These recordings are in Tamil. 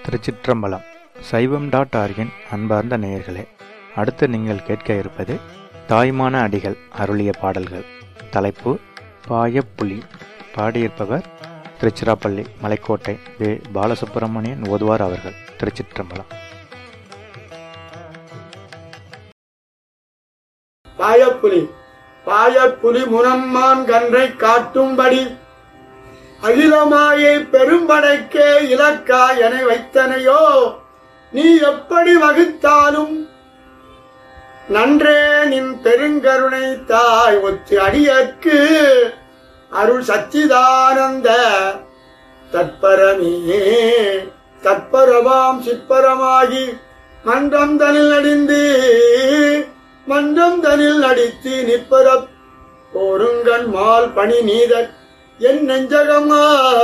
திருச்சிற்றம்பலம் சைவம் டாட் ஆர்கின் அன்பார்ந்த நேயர்களே அடுத்து நீங்கள் கேட்க இருப்பது தாய்மான அடிகள் அருளிய பாடல்கள் தலைப்பு பாயப்புலி பாடியிருப்பவர் திருச்சிராப்பள்ளி மலைக்கோட்டை வே பாலசுப்பிரமணியன் ஓதுவார் அவர்கள் திருச்சிற்றம்பலம் பாயப்புலி பாயப்புலி முனம்மான் கன்றை காட்டும்படி அகிலமாயை பெரும்படைக்கே இலக்கா என வைத்தனையோ நீ எப்படி வகுத்தாலும் நன்றே நின் பெருங்கருணை தாய் ஒத்து அடியற்கு அருள் சச்சிதானந்த தற்பரமே தற்பரமாம் சிற்பரமாகி மன்றம் தனில் அடிந்து மன்றம் தனில் நடித்து நிற்பர போருங்கண் மால் பணி நீதர் என் நெஞ்சகமா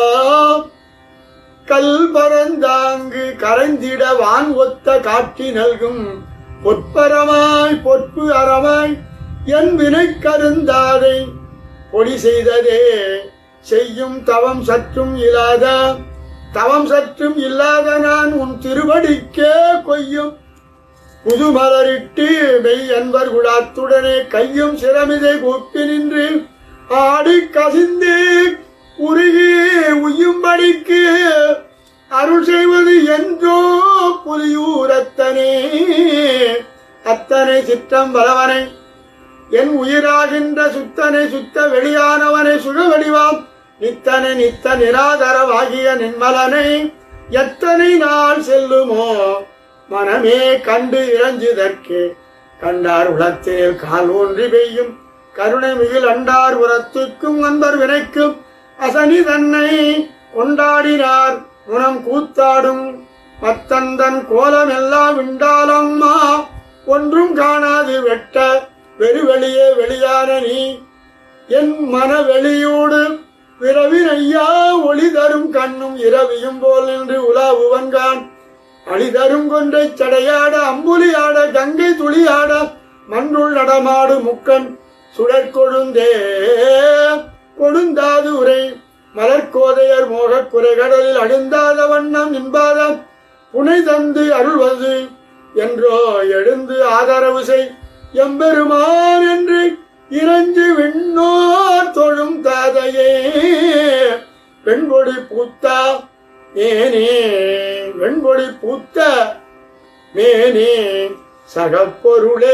கல் பரந்தாங்கு கரைந்திட வான் ஒத்த காட்சி நல்கும் பொற்பரமாய் பொற்பு அறமாய் என் வினை கருந்தாதை பொடி செய்ததே செய்யும் தவம் சற்றும் இல்லாத தவம் சற்றும் இல்லாத நான் உன் திருவடிக்கே கொய்யும் புதுமலரிட்டு மெய் அன்பர் குடாத்துடனே கையும் சிரமிதை கூப்பி நின்று ஆடி கசிந்து உருகி உய்யும்படிக்கு அருள் செய்வது என்றோ புலியூரத்தனே அத்தனை சிற்றம் பலவனை என் உயிராகின்ற சுத்தனை சுத்த வெளியானவனை சுழவடிவாம் நித்தனை நித்த நிராதரவாகிய நின்மலனை எத்தனை நாள் செல்லுமோ மனமே கண்டு இறஞ்சுதற்கு கண்டார் உளத்தில் கால் ஊன்றி பெய்யும் கருணை மிகில் அண்டார் உரத்துக்கும் அன்பர் வினைக்கும் அசனி தன்னை கொண்டாடினார் குணம் கூத்தாடும் மத்தந்தன் கோலம் எல்லாம் விண்டாலம்மா ஒன்றும் காணாது வெட்ட வெறுவெளியே வெளியான நீ என் மனவெளியோடு விரவின் ஐயா ஒளி தரும் கண்ணும் இரவியும் போல் நின்று உலாவுவன்கான் அழிதரும் கொன்றை சடையாட அம்புலியாட கங்கை துளியாட மண்ணுள் நடமாடு முக்கன் சுடற்கொழுந்தே கொழுந்தாது உரை மலர்கோதையர் மோகக் குறைகடலில் அழிந்தாத வண்ணம் நின்பாத புனை தந்து அருள்வது என்றோ எழுந்து ஆதரவு செய் எம்பெருமான் என்று இறஞ்சி விண்ணோர் தொழும் தாதையே பெண்பொடி பூத்தா மேனே வெண்பொடி பூத்த மேனே சகப்பொருளே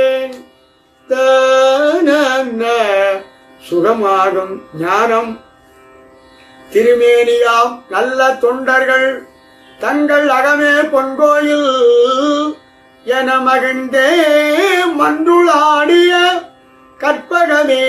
தான சுகமாகும் ஞானம் திருமேனியாம் நல்ல தொண்டர்கள் தங்கள் அகமே பொன்கோயில் என மகிழ்ந்தே மன்றுளாடிய கற்பகமே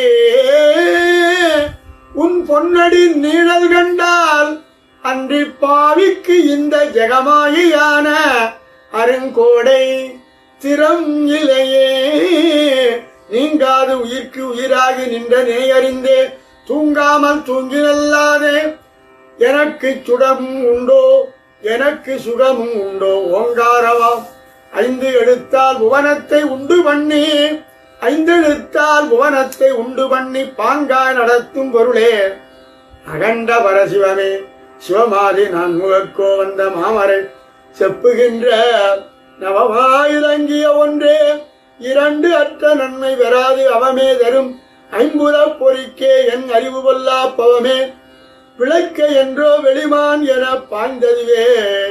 உன் பொன்னடி நீழல் கண்டால் அன்றி பாவிக்கு இந்த ஜெகமாயியான அருங்கோடை திறம் இலையே நீங்காது உயிர்க்கு உயிராகி நின்ற நேயறிந்தே தூங்காமல் தூங்கினல்லாதே எனக்கு சுடமும் உண்டோ எனக்கு சுகமும் உண்டோ ஓங்காரவாம் ஐந்து எழுத்தால் புவனத்தை உண்டு பண்ணி ஐந்து எழுத்தால் புவனத்தை உண்டு பண்ணி பாங்காய் நடத்தும் பொருளே அகண்ட பரசிவமே சிவமாதி நான் முகக்கோ வந்த மாமரை செப்புகின்ற நவமாயிலங்கிய ஒன்றே இரண்டு அற்ற நன்மை பெறாது அவமே தரும் ஐம்புல பொறிக்கே என் அறிவு கொல்லா பவமே விளக்க என்றோ வெளிமான் என பாய்ந்ததுவே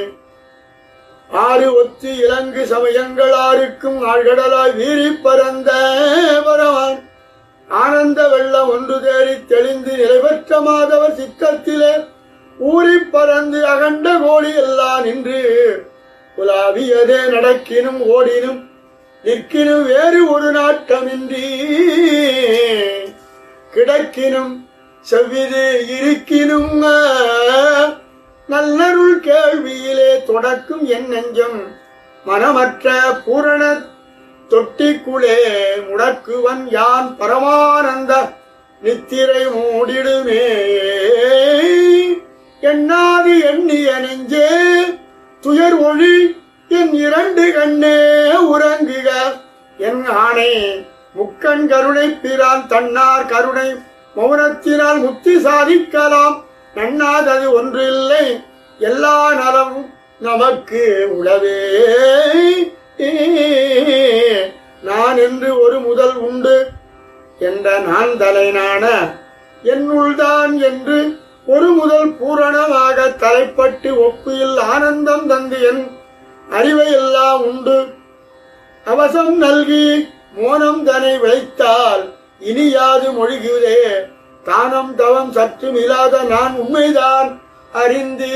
ஆறு ஒத்து இலங்கு சமயங்கள் ஆறுக்கும் ஆழ்கடலாய் வீறி பரந்த பரவான் ஆனந்த வெள்ளம் ஒன்று தேடி தெளிந்து நிலைபெற்ற மாதவர் சித்தத்திலே ஊறி பறந்து அகண்ட கோடி எல்லாம் நின்று உலாவியதே நடக்கினும் ஓடினும் நிற்கினும் வேறு ஒரு நாட்டமின்றி கிடக்கினும் செவ்விது இருக்கினும் நல்லருள் கேள்வியிலே தொடக்கும் என் நெஞ்சம் மனமற்ற பூரண தொட்டிக்குளே முடக்குவன் யான் பரமானந்த நித்திரை மூடிடுமே எண்ணாது எண்ணிய நெஞ்சே துயர் ஒளி என் இரண்டு கண்ணே உறங்குக என் ஆணை முக்கண் கருணை பிரான் தன்னார் கருணை மௌனத்தினால் முக்தி சாதிக்கலாம் நன்னாதது ஒன்றில்லை எல்லா நலமும் நமக்கு உளவே நான் என்று ஒரு முதல் உண்டு என்ற நான் தலைநான என்னுள்தான் என்று ஒரு முதல் பூரணமாக தலைப்பட்டு ஒப்பில் ஆனந்தம் தந்து என் அறிவை எல்லாம் உண்டு அவசம் நல்கி மோனம் தனை வைத்தால் இனியாது மொழிகுதே தானம் தவம் சற்றும் இல்லாத நான் உண்மைதான் அறிந்து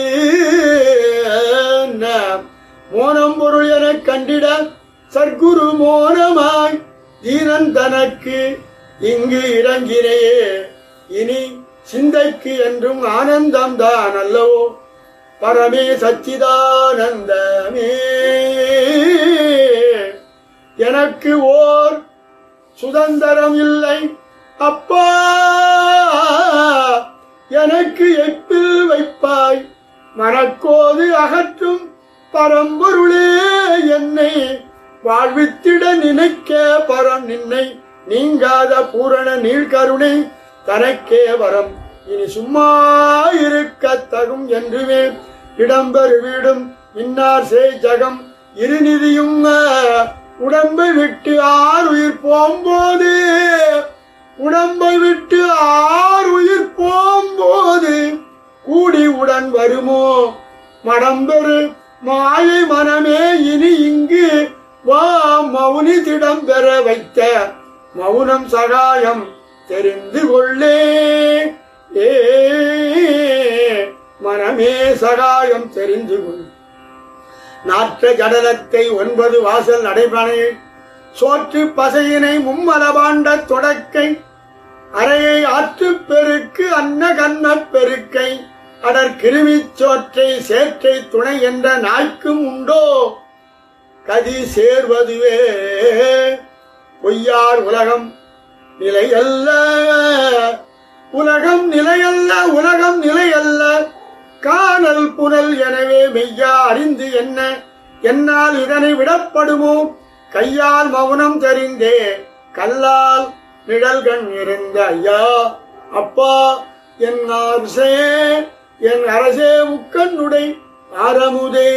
மோனம் பொருள் எனக் கண்டிட சர்க்குரு மோனமாய் தீனன் தனக்கு இங்கு இறங்கினையே இனி சிந்தைக்கு என்றும் ஆனந்தம் தான் அல்லவோ பரமே சச்சிதானந்தமே எனக்கு ஓர் சுதந்திரம் இல்லை அப்பா எனக்கு எப்பில் வைப்பாய் மனக்கோது அகற்றும் பரம்பொருளே என்னை வாழ்வித்திட நினைக்க பரம் நின்னை நீங்காத பூரண நீழ்கருணை தனக்கே வரம் இனி சும்மா இருக்க தகும் என்றுமே இடம்பெறு வீடும் இன்னார் செய் ஜகம் இருநிதியும் உடம்பை விட்டு ஆறு உயிர் போம்போது உடம்பை விட்டு ஆறு உயிர் போம்போது கூடி உடன் வருமோ மடம்பெரு மாயை மனமே இனி இங்கு வா மௌனி திடம் பெற வைத்த மௌனம் சகாயம் தெரிந்து கொள்ளே ஏ மனமே சகாயம் தெரிந்து கொள் நாற்ற ஜடலத்தை ஒன்பது வாசல் நடைபணை சோற்று பசையினை மும்மலபாண்ட தொடக்கை அறையை ஆற்றுப் பெருக்கு அன்ன கண்ணப் பெருக்கை அடர் கிருமிச் சோற்றை சேற்றை துணை என்ற நாய்க்கும் உண்டோ கதி சேர்வதுவே பொய்யார் உலகம் நிலையல்ல உலகம் நிலையல்ல உலகம் நிலையல்ல காணல் புனல் எனவே மெய்யா அறிந்து என்ன என்னால் இதனை விடப்படுமோ கையால் மௌனம் தெரிந்தே கல்லால் நிழல்கண் இருந்த ஐயா அப்பா என் அரசே என் அரசே முக்கண்ணுடை ஆரமுதே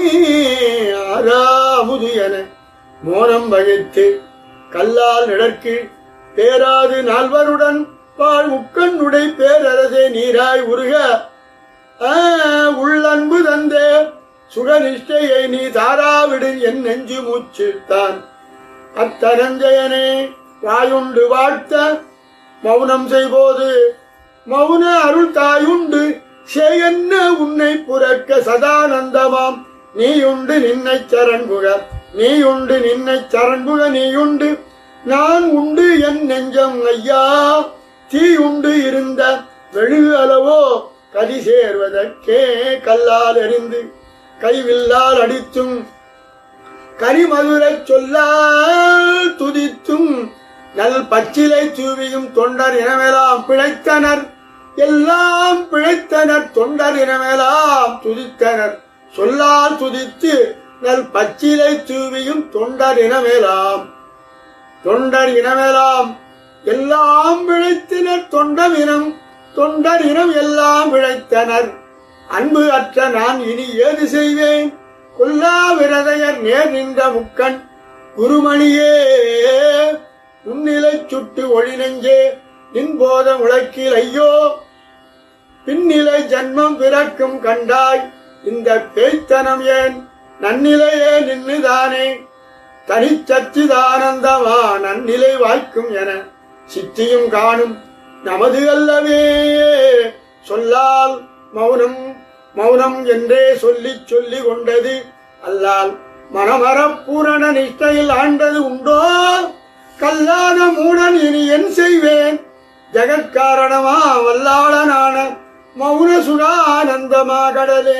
ஆராமுது என மோனம் வகித்து கல்லால் நிழற்கு பேராது நால்வருடன் வாழ் முக்கண்ணுடை பேரரசே நீராய் உருக ஆ, உள்ளன்பு தந்தே சுகநிஷ்டையை நீ தாராவிடு என் நெஞ்சு மூச்சுத்தான் அத்தனஞ்சயனே வாயுண்டு வாழ்த்த மௌனம் செய்போது மௌன அருள் தாயுண்டு சேயன்ன உன்னை புறக்க சதானந்தமாம் நீயுண்டு நின்னை சரண்புக நீயுண்டு நின்னை சரண்புக நீயுண்டு நான் உண்டு என் நெஞ்சம் ஐயா தீயுண்டு இருந்த வெழுகு அளவோ கதி சேர்வதற்கே கல்லால் எறிந்து கைவில்லால் அடித்தும் கரிமதுரைச் சொல்லால் துதித்தும் நல் பச்சிலை தூவியும் தொண்டர் இனமெல்லாம் பிழைத்தனர் எல்லாம் பிழைத்தனர் தொண்டர் இனமெல்லாம் துதித்தனர் சொல்லால் துதித்து நல் பச்சிலை தூவியும் தொண்டர் இனமெல்லாம் தொண்டர் இனமெல்லாம் எல்லாம் பிழைத்தனர் தொண்டம் இனம் தொண்டர் இனம் எல்லாம் பிழைத்தனர் அன்பு அற்ற நான் இனி ஏது செய்வேன் கொல்லா விரதையர் நேர் நின்ற முக்கண் குருமணியே உன்னிலை சுட்டு ஒளி நெஞ்சே நின் போதம் உழைக்கில் ஐயோ பின்னிலை ஜன்மம் பிறக்கும் கண்டாய் இந்த பேய்த்தனம் ஏன் நன்னிலையே நின்னுதானே தனிச்சச்சிதானந்தமா நன்னிலை வாய்க்கும் என சித்தியும் காணும் நமது அல்லவே சொல்லால் மௌனம் மௌனம் என்றே சொல்லிச் சொல்லி கொண்டது அல்லால் மனமரப் பூரண நிஷ்டையில் ஆண்டது உண்டோ கல்லாத மூடன் இனி என் செய்வேன் ஜெகத்காரணமா வல்லாளனான மௌன சுகானந்தமா கடலே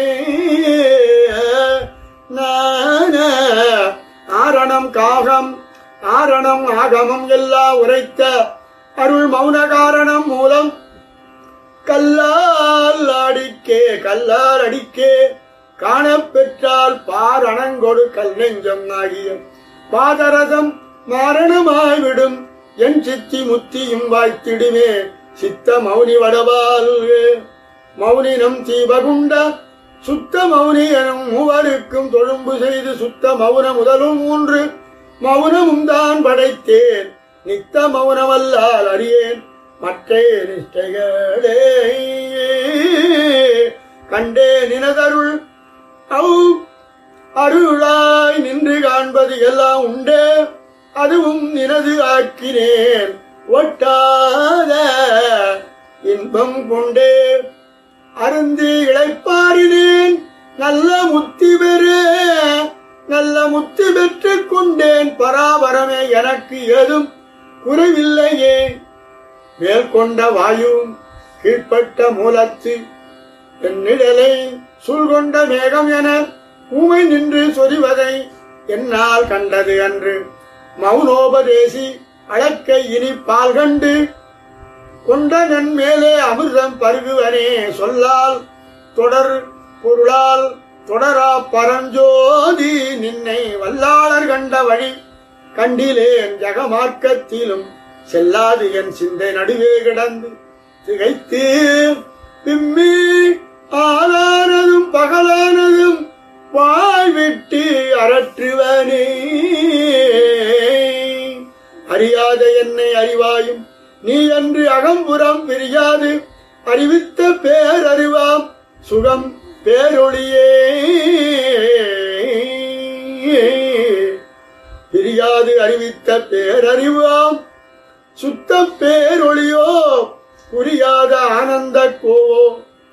நான ஆரணம் காகம் ஆரணம் ஆகமம் எல்லாம் உரைத்த அருள் மௌன காரணம் மூலம் கல்லால் அடிக்கே கல்லால் அடிக்கே காணப் பெற்றால் பாரணங்கொடு கல் நெஞ்சம் ஆகிய பாதரசம் மாரணமாய்விடும் என் சித்தி முத்தியும் வாய்த்திடுமே சித்த மௌனி வடவால் மௌனினம் தீபகுண்ட சுத்த மௌனி எனும் மூவருக்கும் தொழும்பு செய்து சுத்த மௌன முதலும் மூன்று மௌனமும் தான் படைத்தேன் நித்த மௌனமல்லால் அறியேன் மற்ற நிஷ்டைகளே கண்டே நினதருள் அவ் அருளாய் நின்று காண்பது எல்லாம் உண்டே அதுவும் நினது ஆக்கினேன் ஒட்டாத இன்பம் கொண்டே அருந்தி இழைப்பாரினேன் நல்ல முத்தி பெறு நல்ல முத்தி பெற்றுக் கொண்டேன் பராபரமே எனக்கு ஏதும் குறைவில்லையே மேற்கொண்ட வாயும் கீழ்ப்பட்ட மூலத்து என்னிடலை சூழ்கொண்ட மேகம் என ஊமை நின்று சொரிவதை என்னால் கண்டது அன்று மௌனோபதேசி அழக்க இனி பால் கண்டு கொண்ட நன் மேலே அமிர்தம் பருகுவனே சொல்லால் தொடர் பொருளால் தொடரா பரஞ்சோதி நின்னை வல்லாளர் கண்ட வழி கண்டிலேன் ஜகமார்க்கத்திலும் செல்லாது என் சிந்தை நடுவே கிடந்து திகைத்து பிம்மி ஆளானதும் பகலானதும் வாய் விட்டு அரற்றுவனே அறியாத என்னை அறிவாயும் நீ அன்று அகம்புறம் பிரியாது அறிவித்த பேரறிவாம் சுகம் பேரொளியே பிரியாது அறிவித்த பேரறிவாம் சுத்த பேரொளியோ புரியாத ஆனந்த கோவோ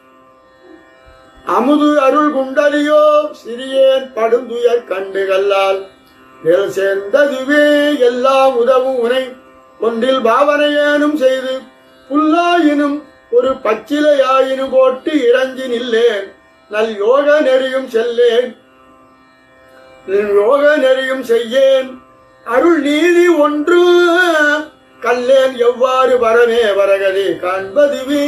அமுது அருள் குண்டலியோ சிறியேன் படுந்துயர் கண்டுகல்லால் நெல் சேர்ந்ததுவே எல்லாம் உதவும் உனை ஒன்றில் பாவனையேனும் செய்து புல்லாயினும் ஒரு பச்சிலையாயினும் போட்டு இறங்கி நில்லேன் நல் யோக நெறியும் செல்லேன் நின் யோக நெறியும் செய்யேன் அருள் நீதி ஒன்று கல்லேன் எவ்வாறு வரமே வரகதி காண்பதுவே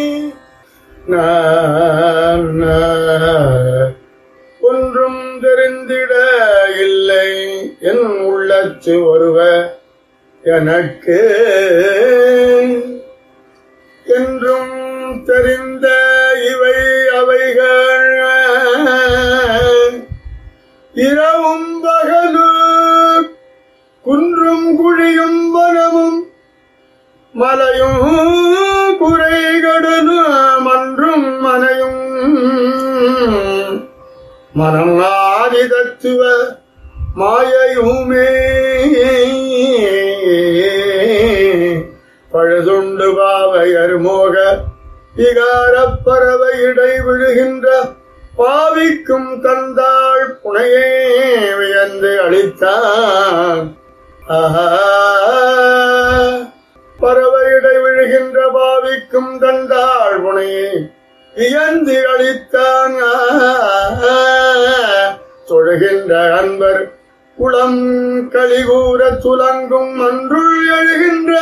நான் நான் ஒன்றும் தெரிந்திட இல்லை என் உள்ளத்து ஒருவ எனக்கு என்றும் தெரிந்த இவை அவைகள் இரவும் பகலும் குன்றும் குழியும் வனமும் மலையும் குறைகடலும் மன்றும் மனையும் மனம் ஆதி தத்துவ மாயையுமே பழுதுண்டு பாவையர் மோக விகாரப் பறவை இடை விழுகின்ற பாவிக்கும் தந்தாள் புனையே வியந்து அளித்தான் ஆஹா பறவையிடை விழுகின்ற பாவிக்கும் தந்தாள் புனையே வியந்து அளித்தான் ஆஹா. தொழுகின்ற அன்பர் குளம் கலிகூர துலங்கும் அன்றுள் எழுகின்ற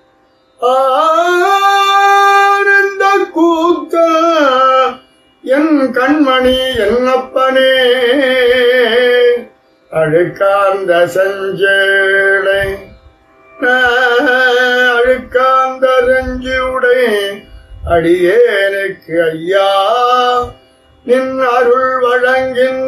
ஆனந்த கூத்த என் கண்மணி என்னப்பனே அழுக்காந்த செஞ்சேளை அழுக்காந்த செஞ்சுடை அடியேனுக்கு ஐயா நின் அருள் வழங்கின்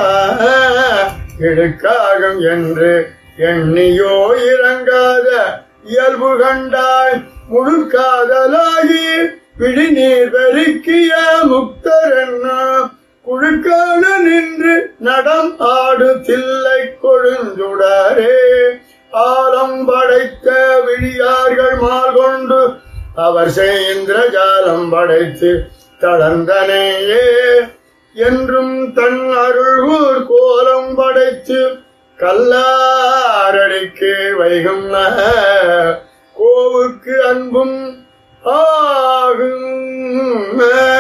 இழுக்காகும் என்று எண்ணியோ இறங்காத இயல்பு கண்டாய் முழுக்காதலாகி விழிநீர் பெருக்கிய முக்தர் என்ன குழுக்கான நின்று நடம் ஆடு தில்லை கொழுந்துடரே ஆலம் படைத்த விழியார்கள் மால் கொண்டு அவர் செய்கின்றஜாலம் படைத்து தளர்ந்தனேயே என்றும் தன் அருள்கூர் கோலம் படைத்து கல்லாரடிக்கு வைகும் கோவுக்கு அன்பும் ஆகும்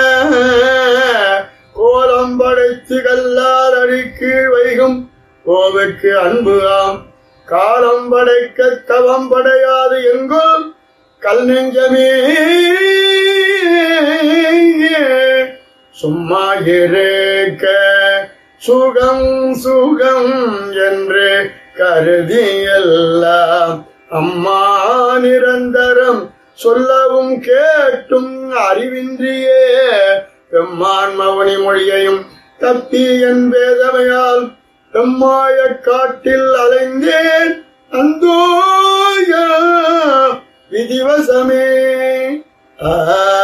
கோலம் படைத்து கல்லார் அடிக்கு வைகும் கோவுக்கு அன்பு ஆம் காலம் படைக்க தவம் படையாது எங்கும் கல் நெஞ்சமே சும்மா இருக்க சுகம் சுகம் என்று கருதி எல்லாம் அம்மா நிரந்தரம் சொல்லவும் கேட்டும் அறிவின்றியே பெம்மான் மௌனி மொழியையும் தப்பி என் வேதமையால் எம்மாய காட்டில் அலைந்தேன் அந்தோய விதிவசமே ஆ,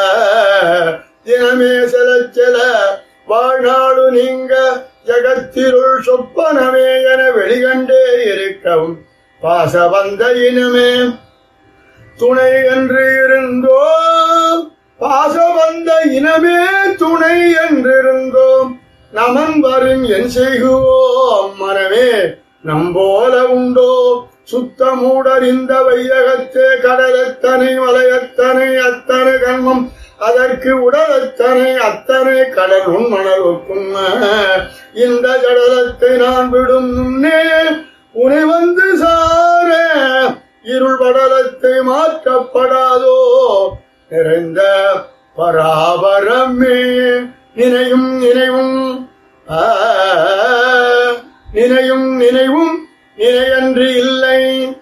தினமே செல செல வாழ்நாடு நீங்க ஜகத்திருள் சொப்பனமே என வெளிகண்டே இருக்கவும் பாசவந்த இனமே துணை என்று இருந்தோம் பாசவந்த இனமே துணை என்றிருந்தோம் நமன் வரும் என் செய்குவோம் மனமே நம்போல உண்டோ சுத்தமூடறிந்த வையகத்தே கடலத்தனை வலையத்தனை அத்தனை கர்மம் அதற்கு உடலத்தனை அத்தனை கடல் உன் மணல் ஒக்கும் இந்த ஜடலத்தை நான் விடும் முன்னே உனை வந்து சார இருள் படலத்தை மாற்றப்படாதோ நிறைந்த பராபரமே நினையும் நினைவும் ஆ, நினையும் நினைவும் நினையன்று இல்லை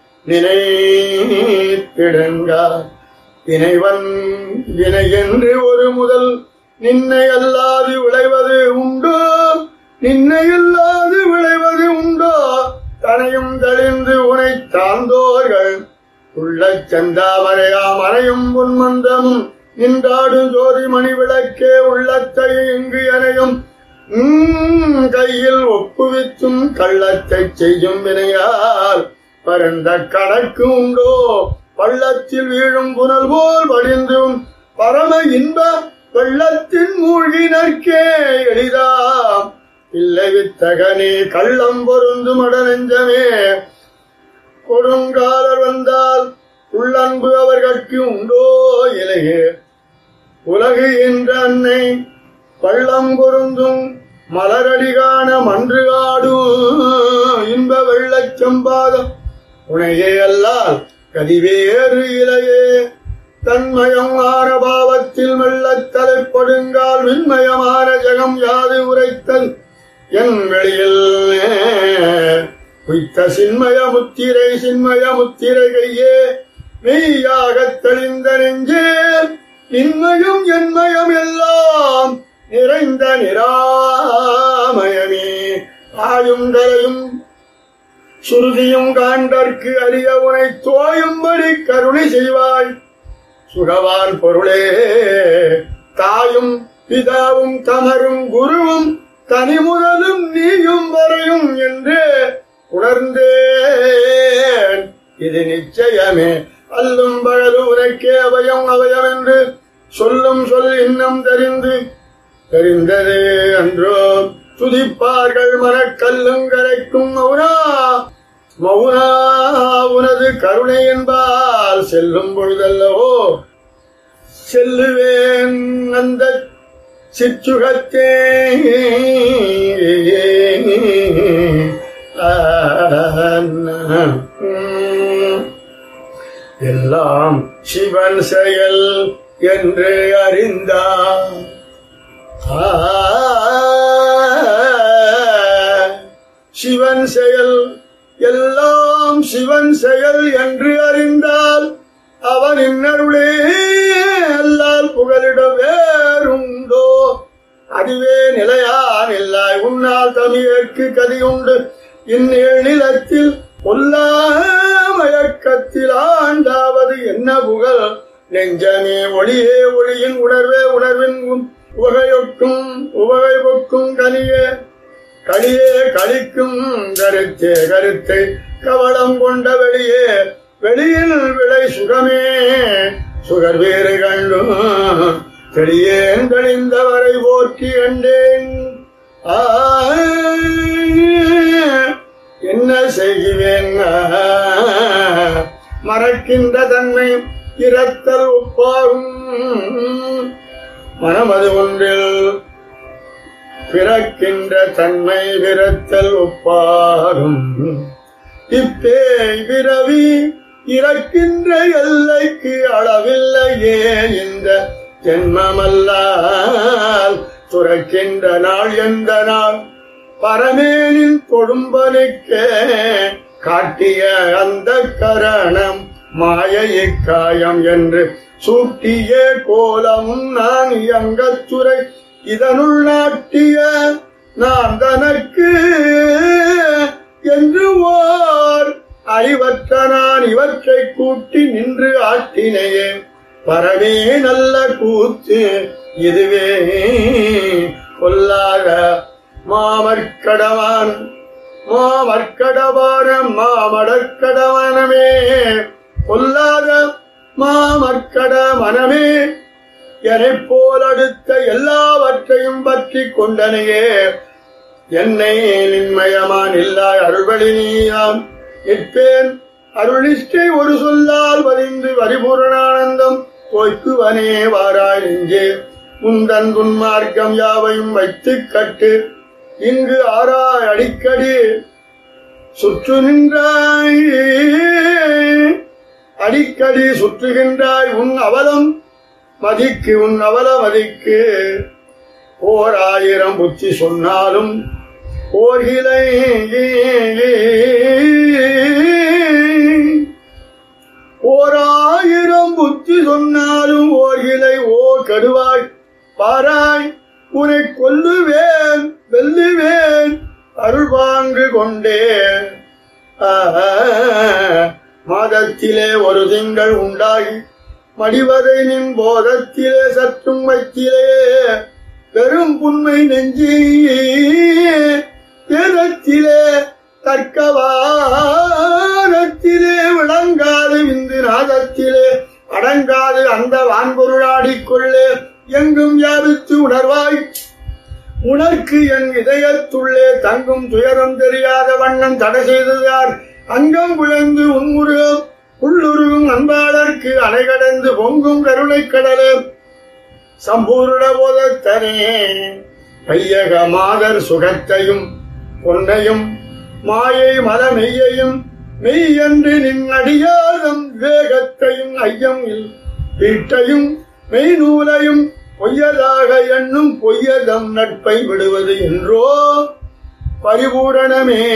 நினைத்திடுங்கா வினைவன் வினை என்று ஒரு முதல் நின்னை அல்லாது விளைவது உண்டோ நின்னை அல்லாது விளைவது உண்டோ தனையும் தெளிந்து உனை தாழ்ந்தோர்கள் உள்ள செந்தாமரையா மறையும் பொன்மந்தமும் நின்றாடும் ஜோதி மணி விளக்கே உள்ளத்தை இங்கு எனையும் உம், கையில் ஒப்புவித்தும் கள்ளத்தை செய்யும் வினையால் பரந்த கணக்கு உண்டோ பள்ளத்தில் வீழும் புனல் போல் வடிந்தும் பரம இன்ப வெள்ளத்தின் மூழ்கினர்க்கே எளிதாம் இல்லை வித்தகனே கள்ளம் பொருந்தும் அடநெஞ்சமே கொடுங்காலர் வந்தால் உள்ளன்பு அவர்கட்கு உண்டோ இலையே உலகு என்ற அன்னை பள்ளம் பொருந்தும் மலரடிகான மன்று ஆடும் இன்ப வெள்ளச் செம்பாதம் உனையே அல்லால் கதிவேறு இலையே தன்மயம் ஆன பாவத்தில் மெல்லத் தலைப்படுங்கால் விண்மயமான ஜெகம் யாது உரைத்தல் என் வெளியில் உய்த்த சின்மய முத்திரை சின்மய முத்திரை கையே மெய்யாகத் தெளிந்த நெஞ்சே இன்மயம் என்மயம் எல்லாம் நிறைந்த நிராமயமே ஆயும் கரையும் சுருதியும் காண்டற்கு அறிய உனை தோயும்படி கருணை செய்வாய் சுகவான் பொருளே தாயும் பிதாவும் தமரும் குருவும் தனிமுதலும் நீயும் வரையும் என்று உணர்ந்தேன் இது நிச்சயமே அல்லும் பகலும் உனக்கே அபயம் அபயம் என்று சொல்லும் சொல் இன்னம் தெரிந்து தெரிந்ததே அன்றோ துதிப்பார்கள் மனக்கல்லும் கரைக்கும் மௌனா மௌனா உனது கருணை என்பால் செல்லும் பொழுதல்லவோ செல்லுவேன் அந்த சிற்றுகத்தே எல்லாம் சிவன் செயல் என்று அறிந்தான் ஆ, சிவன் செயல் எல்லாம் சிவன் செயல் என்று அறிந்தால் அவன் இன்னருளே அல்லால் புகலிட வேறுண்டோ அதுவே நிலையான் இல்லாய் உன்னால் தமிழற்கு கதியுண்டு இந்நீள் நிலத்தில் பொல்லா மயக்கத்தில் ஆண்டாவது என்ன புகழ் நெஞ்சமே ஒளியே ஒளியின் உணர்வே உணர்வின் உ- உவகையொக்கும் உவகை பொக்கும் கனியே களியே களிக்கும் கருத்தே கருத்தை கவளம் கொண்ட வெளியே வெளியில் விளை சுகமே சுகர் வேறு கண்டும் தெளியேன் தெளிந்தவரை போற்றி கண்டேன் ஆ, என்ன செய்கிறேன் மறக்கின்ற தன்மை இரத்தல் ஒப்பாகும் மனமது ஒன்றில் பிறக்கின்ற தன்மை விரத்தல் ஒப்பாகும் இப்பேய் பிறவி இறக்கின்ற எல்லைக்கு அளவில்லையே இந்த ஜென்மமல்லால் துறக்கின்ற நாள் எந்த நாள் பரமேனின் கொடும்பனுக்கே காட்டிய அந்த கரணம் மாயை காயம் என்று சூட்டிய கோலம் நான் இயங்கத்துறை இதனுள் நாட்டிய நான் தனக்கு என்று ஓர் அறிவற்ற நான் இவற்றை கூட்டி நின்று ஆட்டினையே பரவே நல்ல கூத்து இதுவே கொல்லாக மாமற்கடவான் மாமற்கடவான மாமடற்கடவனமே கொல்லாத மாமற்கட மனமே எனைப் போல் அடுத்த எல்லாவற்றையும் பற்றி கொண்டனையே என்னை நின்மயமான் இல்லாய் அருள்வழி நீயாம் நிற்பேன் அருளிஷ்டை ஒரு சொல்லால் வரிந்து வரிபூரணானந்தம் தோய்க்குவனே வாராய் நெஞ்சே முந்தன் துன்மார்க்கம் யாவையும் வைத்துக் கட்டு இங்கு ஆராய் அடிக்கடி சுற்று நின்றாய் அடிக்கடி சுற்றுகின்றாய் உன் அவலம் மதிக்கு உன் அவல மதிக்கு ஓர் ஆயிரம் புத்தி சொன்னாலும் ஓர்கிலை ஓர் ஆயிரம் புத்தி சொன்னாலும் ஓர்கிலை ஓ கடுவாய் பாராய் உனை கொல்லுவேன் வெல்லுவேன் அருள் பாங்கு கொண்டேன் ஆஹா, மாதத்திலே ஒரு திங்கள் உண்டாகி மடிவதை நின் போதத்திலே சற்றும் வைத்திலே பெரும் புண்மை நெஞ்சி வேதத்திலே தர்க்கவானத்திலே விளங்காது விந்து நாதத்திலே அடங்காது அந்த வான்பொருளாடிக்கொள்ளே எங்கும் யாவித்து உணர்வாய் உனக்கு என் இதயத்துள்ளே தங்கும் துயரம் தெரியாத வண்ணம் தடை செய்ததார் அங்கம் விழுந்து உன்முருகம் உள்ளுருகும் அன்பாளர்க்கு அலைகடந்து பொங்கும் கருணை கடலே சம்பூர்ண போதத்தனே பையக மாதர் சுகத்தையும் பொன்னையும் மாயை மலமெய்யையும் மெய் என்று நின் அடியாதம் வேகத்தையும் ஐயம் இல் வீட்டையும் மெய் நூலையும் பொய்யதாக எண்ணும் பொய்யதம் நட்பை விடுவது என்றோ பரிபூரணமே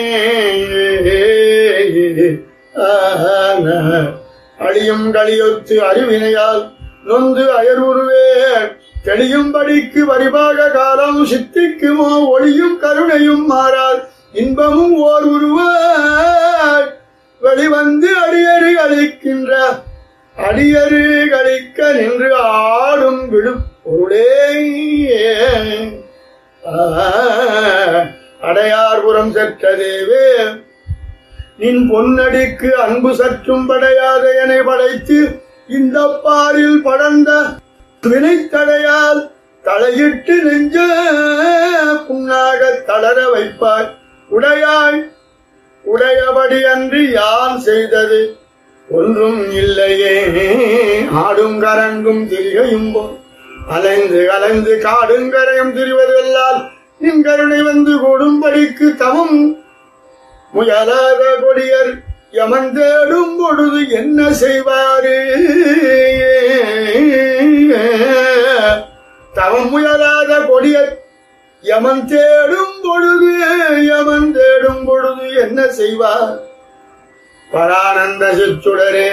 ஆன. அழியும் களியொத்து அறிவினையால் நொந்து அயர்வுருவே தெளியும்படிக்கு வரிபாக காலம் சித்திக்குமோ ஒளியும் கருணையும் மாறால் இன்பமும் ஓர் உருவாய் வெளிவந்து அடியறி அளிக்கின்ற அடியரு கழிக்க நின்று ஆடும் விடும் பொருளே ஆ, அடையார்புறம் செற்ற தேவே நின் பொன்னடிக்கு அன்பு சற்றும் படையாத என படைத்து இந்த பாரில் படர்ந்த வினைத்தடையால் தலையிட்டு நெஞ்ச புண்ணாக தளர வைப்பாய் உடையாய் உடையபடி அன்றி யான் செய்தது ஒன்றும் இல்லையே ஆடும் கரங்கும் திரிகையும் போல் அலைந்து அலைந்து காடுங்கரையும் திரிவதெல்லால் நின் கருணை வந்து கூடும்படிக்கு தவம் முயலாத கொடியர் யமன் தேடும் பொழுது என்ன செய்வாரு தவம் முயலாத கொடியர் யமன் தேடும் பொழுது யமன் தேடும் பொழுது என்ன செய்வார் பரானந்த சிச்சுடரே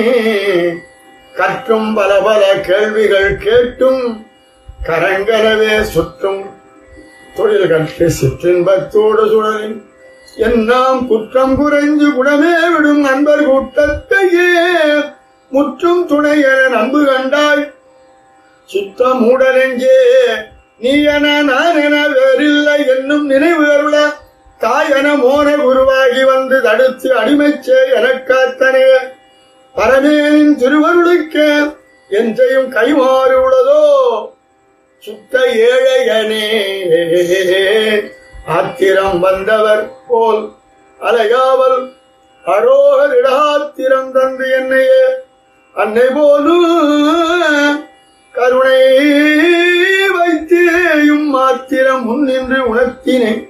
கற்றும் பல பல கேள்விகள் கேட்டும் கரங்கரவே சுற்றும் தொழில் கற்று சிற்றின்பத்தோடு சுழலின் எல்லாம் குற்றம் குறைந்து குணமே விடும் நண்பர் கூட்டத்தையே முற்றும் துணை என நம்பு கண்டாய் சித்த மூடனெஞ்சே நீ என நான் என வேறில்லை என்னும் நினைவு அருள தாய் என மோன குருவாகி வந்து தடுத்து அடிமைச்சே எனக்காத்தனே பரமேனின் திருவருளுக்கு என்றையும் கைமாறு உள்ளதோ சுத்த ஏழையனே ஆத்திரம் வந்தவர் போல் அலையாவல் அரோகரிடாத்திரம் தந்து என்னையே அன்னை போலும் கருணை வைத்தேயும் மாத்திரம் முன்னின்று உணர்த்தினேன்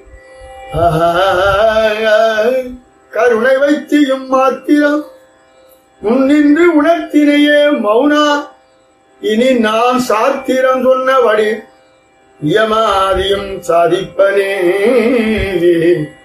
கருணை வைத்தியும் மாத்திரம் முன்னின்று உணர்த்தினையே மௌனா இனி நான் சாத்திரம் சொன்னபடி யமாதியும் சாதிப்பனே